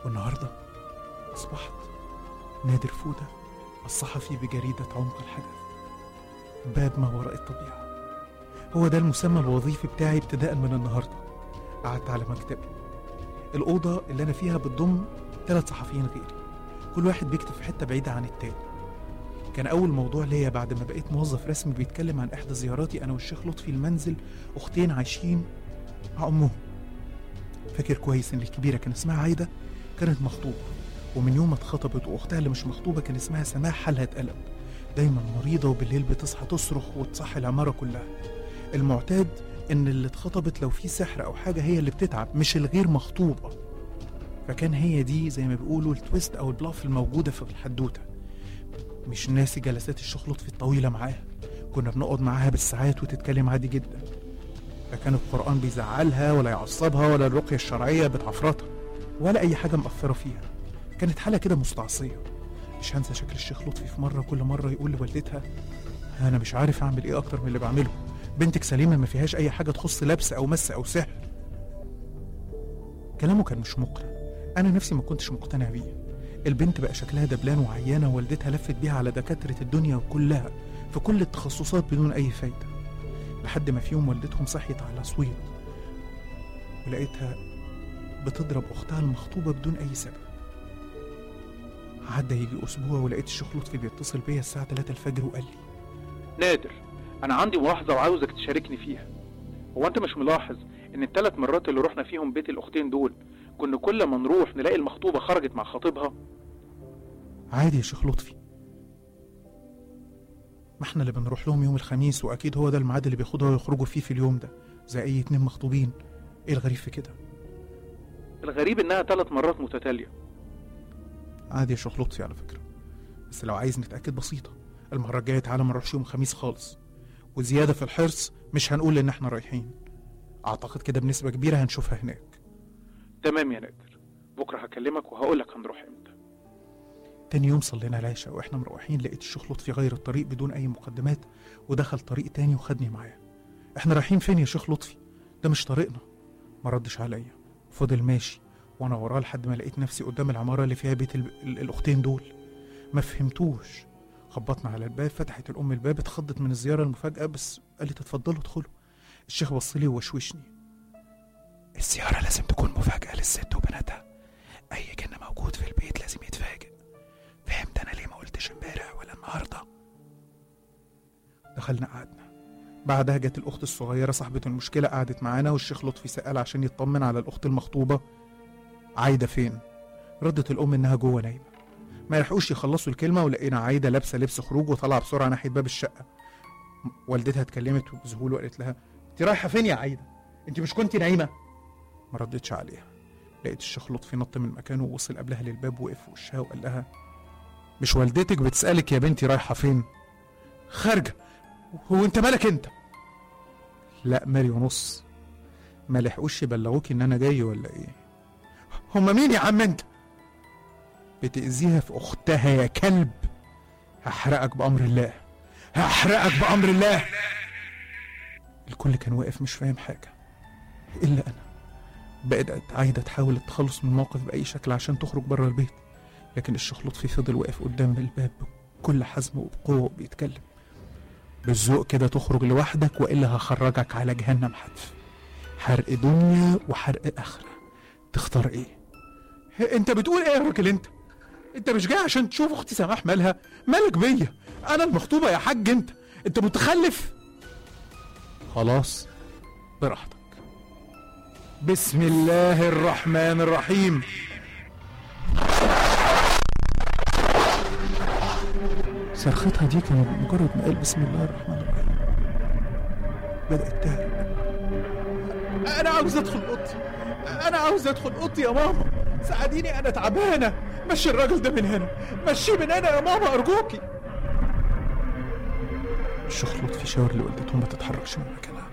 والنهاردة أصبحت نادر فودة الصحفي بجريدة عمق الحدث باب ما وراء الطبيعة هو ده المسمى الوظيفي بتاعي ابتداء من النهاردة قعدت على مكتبي الأوضة اللي أنا فيها بتضم ثلاث صحفيين غيري كل واحد بيكتب في حتة بعيدة عن التاني كان أول موضوع ليا بعد ما بقيت موظف رسمي بيتكلم عن إحدى زياراتي أنا والشيخ لطفي المنزل أختين عايشين مع أمهم فاكر كويس إن الكبيرة كان اسمها عايدة كانت مخطوبة ومن يوم ما اتخطبت وأختها اللي مش مخطوبة كان اسمها سماح حالها اتقلب دايما مريضة وبالليل بتصحى تصرخ وتصحي العمارة كلها المعتاد إن اللي اتخطبت لو في سحر أو حاجة هي اللي بتتعب مش الغير مخطوبة فكان هي دي زي ما بيقولوا التويست أو البلاف الموجودة في الحدوتة مش ناسي جلسات الشيخ لطفي الطويلة معاها كنا بنقعد معاها بالساعات وتتكلم عادي جدا لا كان القرآن بيزعلها ولا يعصبها ولا الرقية الشرعية بتعفرتها ولا أي حاجة مأثرة فيها كانت حالة كده مستعصية مش هنسى شكل الشيخ لطفي في مرة كل مرة يقول لوالدتها أنا مش عارف أعمل إيه أكتر من اللي بعمله بنتك سليمة ما فيهاش أي حاجة تخص لبس أو مس أو سحر كلامه كان مش مقنع أنا نفسي ما كنتش مقتنع بيه البنت بقى شكلها دبلان وعيانة والدتها لفت بيها على دكاترة الدنيا كلها في كل التخصصات بدون أي فايدة لحد ما في يوم والدتهم صحيت على صويت ولقيتها بتضرب أختها المخطوبة بدون أي سبب عدى يجي أسبوع ولقيت الشيخ لطفي بيتصل بيا الساعة 3 الفجر وقال لي نادر انا عندي ملاحظه وعاوزك تشاركني فيها هو انت مش ملاحظ ان الثلاث مرات اللي رحنا فيهم بيت الاختين دول كنا كل ما نروح نلاقي المخطوبه خرجت مع خطيبها عادي يا شيخ لطفي ما احنا اللي بنروح لهم يوم الخميس واكيد هو ده الميعاد اللي بياخدها ويخرجوا فيه في اليوم ده زي اي اتنين مخطوبين ايه الغريب في كده الغريب انها ثلاث مرات متتاليه عادي يا شيخ لطفي على فكره بس لو عايز نتاكد بسيطه المره الجايه تعالى ما نروحش يوم خميس خالص وزياده في الحرص مش هنقول ان احنا رايحين اعتقد كده بنسبه كبيره هنشوفها هناك تمام يا نادر بكره هكلمك وهقول لك هنروح امتى تاني يوم صلينا العشاء واحنا مروحين لقيت الشيخ لطفي غير الطريق بدون اي مقدمات ودخل طريق تاني وخدني معاه احنا رايحين فين يا شيخ لطفي ده مش طريقنا ما ردش عليا فضل ماشي وانا وراه لحد ما لقيت نفسي قدام العماره اللي فيها بيت ال- ال- الاختين دول ما فهمتوش خبطنا على الباب فتحت الام الباب اتخضت من الزياره المفاجاه بس قالت اتفضلوا ادخلوا الشيخ بص لي ووشوشني الزياره لازم تكون مفاجاه للست وبناتها اي جن موجود في البيت لازم يتفاجئ فهمت انا ليه ما قلتش امبارح ولا النهارده دخلنا قعدنا بعدها جت الاخت الصغيره صاحبه المشكله قعدت معانا والشيخ لطفي سال عشان يطمن على الاخت المخطوبه عايده فين ردت الام انها جوه نايمه ما يلحقوش يخلصوا الكلمه ولقينا عايده لابسه لبس خروج وطالعه بسرعه ناحيه باب الشقه م- والدتها اتكلمت بذهول وقالت لها انت رايحه فين يا عايده انت مش كنت نايمه ما ردتش عليها لقيت الشيخ لطفي نط من مكانه ووصل قبلها للباب وقف في وشها وقال لها مش والدتك بتسألك يا بنتي رايحة فين؟ خارجة هو انت مالك انت؟ لا مالي ونص ما لحقوش يبلغوك ان انا جاي ولا ايه؟ هما مين يا عم انت؟ بتأذيها في اختها يا كلب هحرقك بأمر الله هحرقك بأمر الله الكل كان واقف مش فاهم حاجة إلا أنا بدأت عايدة تحاول التخلص من الموقف بأي شكل عشان تخرج بره البيت لكن الشيخ لطفي فضل واقف قدام الباب بكل حزم وبقوة بيتكلم بالذوق كده تخرج لوحدك وإلا هخرجك على جهنم حتف حرق دنيا وحرق آخرة تختار إيه؟ ه- أنت بتقول إيه يا راجل أنت؟ أنت مش جاي عشان تشوف أختي سماح مالها؟ مالك بيا؟ أنا المخطوبة يا حاج أنت أنت متخلف؟ خلاص براحتك بسم الله الرحمن الرحيم صرختها دي كانت مجرد ما قال بسم الله الرحمن الرحيم بدأت تهرب أنا عاوز أدخل أوضتي أنا عاوز أدخل أوضتي يا ماما ساعديني أنا تعبانة مشي الراجل ده من هنا مشيه من هنا يا ماما أرجوكي الشيخ لطفي شاور لوالدته ما تتحركش من مكانها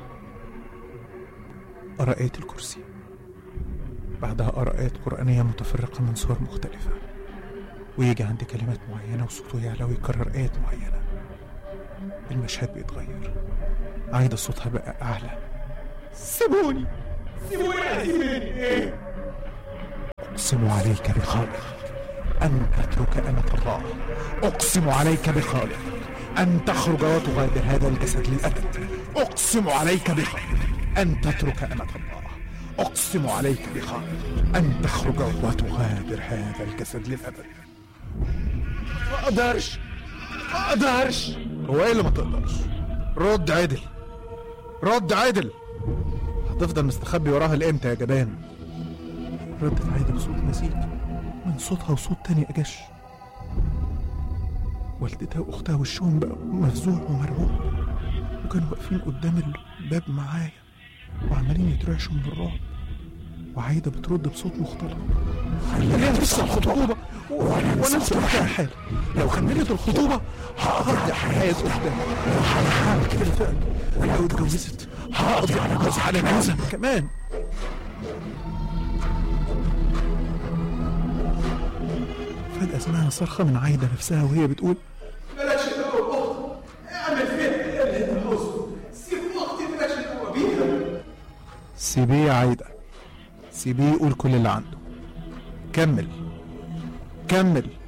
قرأ آية الكرسي بعدها قرأ آيات قرآنية متفرقة من سور مختلفة ويجي عند كلمات معينة وصوته يعلى ويكرر آيات معينة المشهد بيتغير عايدة صوتها بقى أعلى سيبوني سيبوني سيبوني إيه أقسم عليك بخالق أن تترك أمة الله أقسم عليك بخالق أن تخرج وتغادر هذا الجسد للأبد أقسم عليك بخالق أن تترك أمة الله أقسم عليك بخالق أن تخرج وتغادر هذا الجسد للأبد ما اقدرش ما اقدرش هو ايه اللي ما تقدرش رد عدل رد عدل هتفضل مستخبي وراها لامتى يا جبان ردت عادل بصوت نسيت من صوتها وصوت تاني اجش والدتها واختها وشهم بقى مفزوع ومرعوب وكانوا واقفين قدام الباب معايا وعمالين يترعشوا من الرعب وعايدة بترد بصوت مختلط خليها تفصل الخطوبة وانا مسامحها حالي لو كملت الخطوبة هقضي حياة قدام هعمل كده فعلا لو اتجوزت هقضي على جوز على جوزها كمان فجأة سمعنا صرخة من عايدة نفسها وهي بتقول بلاش الأخت اعمل فيها اللي انت عاوزه سيب اختي بلاش القوة بيها سيبيه يا عايدة سيبيه يقول كل اللي عنده كمل كمل